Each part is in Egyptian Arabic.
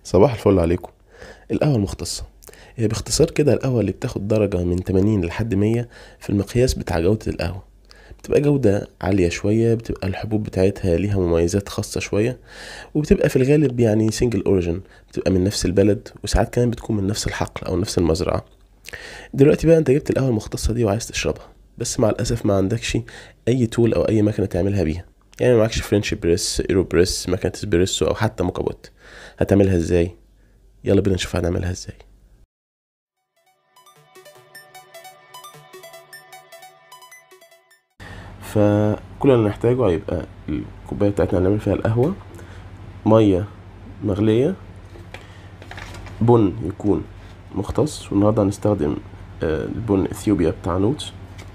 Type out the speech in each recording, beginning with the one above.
صباح الفل عليكم القهوة المختصة هي باختصار كده القهوة اللي بتاخد درجة من 80 لحد 100 في المقياس بتاع جودة القهوة بتبقى جودة عالية شوية بتبقى الحبوب بتاعتها ليها مميزات خاصة شوية وبتبقى في الغالب يعني سنجل اوريجن بتبقى من نفس البلد وساعات كمان بتكون من نفس الحقل او نفس المزرعة دلوقتي بقى انت جبت القهوة المختصة دي وعايز تشربها بس مع الاسف ما عندكش اي تول او اي مكنة تعملها بيها يعني ما معكش فرنش بريس ايرو بريس مكنة اسبريسو او حتى موكابوت هتعملها ازاي يلا بينا نشوف هنعملها ازاي فكل اللي نحتاجه هيبقى الكوبايه بتاعتنا اللي نعمل فيها القهوه ميه مغليه بن يكون مختص والنهارده هنستخدم آه، البن اثيوبيا بتاع نوتس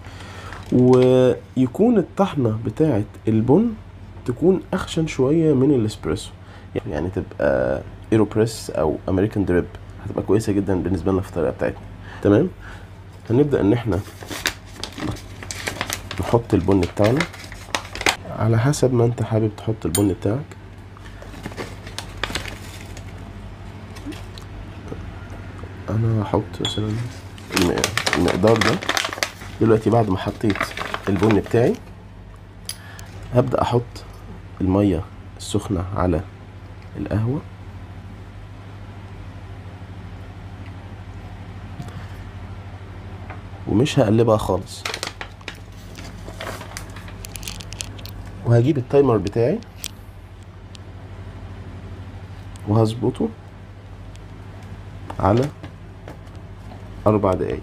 ويكون الطحنه بتاعه البن تكون اخشن شويه من الاسبريسو يعني تبقى ايروبريس او امريكان دريب هتبقى كويسه جدا بالنسبه لنا في الطريقه بتاعتنا تمام هنبدا ان احنا نحط البن بتاعنا على حسب ما انت حابب تحط البن بتاعك انا هحط مثلا الم- المقدار ده دلوقتي بعد ما حطيت البن بتاعي هبدأ احط المية السخنة على القهوة ومش هقلبها خالص وهجيب التايمر بتاعي وهظبطه على أربع دقايق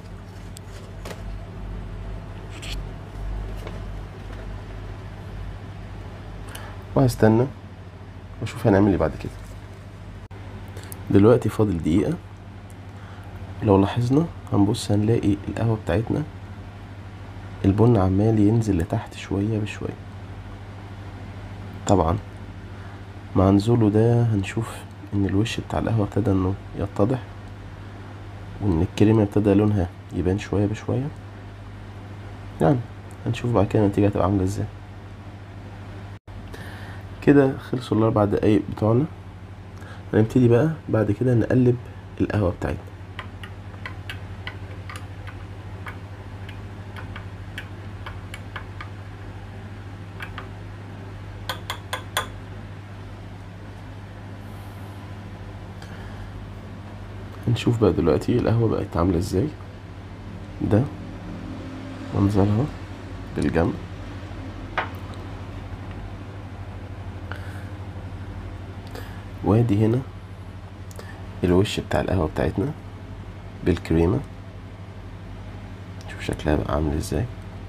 وهستنى واشوف هنعمل ايه بعد كده دلوقتي فاضل دقيقة لو لاحظنا هنبص هنلاقي القهوة بتاعتنا البن عمال ينزل لتحت شوية بشوية طبعا مع نزوله ده هنشوف ان الوش بتاع القهوة ابتدى انه يتضح وان الكريمة ابتدى لونها يبان شوية بشوية يعني هنشوف بعد كده النتيجة هتبقى عاملة ازاي كده خلصوا الاربع دقايق بتوعنا هنبتدي بقى بعد كده نقلب القهوة بتاعتنا هنشوف بقى دلوقتي القهوة بقت عاملة ازاي ده منظرها بالجنب وادي هنا الوش بتاع القهوة بتاعتنا بالكريمة شوف شكلها بقى عامل ازاي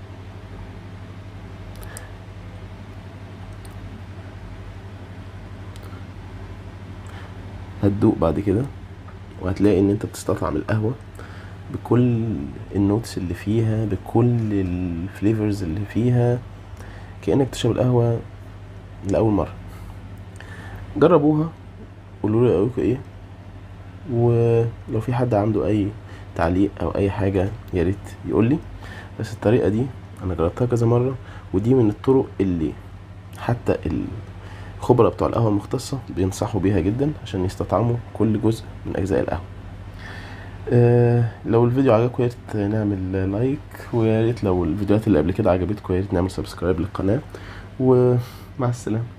هتدوق بعد كده وهتلاقي ان انت بتستطعم القهوة بكل النوتس اللي فيها بكل الفليفرز اللي فيها كأنك تشرب القهوة لأول مرة جربوها قولوا لي رأيكم ايه ولو في حد عنده اي تعليق او اي حاجة يا ريت يقول لي بس الطريقة دي انا جربتها كذا مرة ودي من الطرق اللي حتى الخبراء بتوع القهوة المختصة بينصحوا بيها جدا عشان يستطعموا كل جزء من اجزاء القهوة آه لو الفيديو عجبكم يا ريت نعمل لايك ويا ريت لو الفيديوهات اللي قبل كده عجبتكم يا ريت نعمل سبسكرايب للقناة ومع السلامة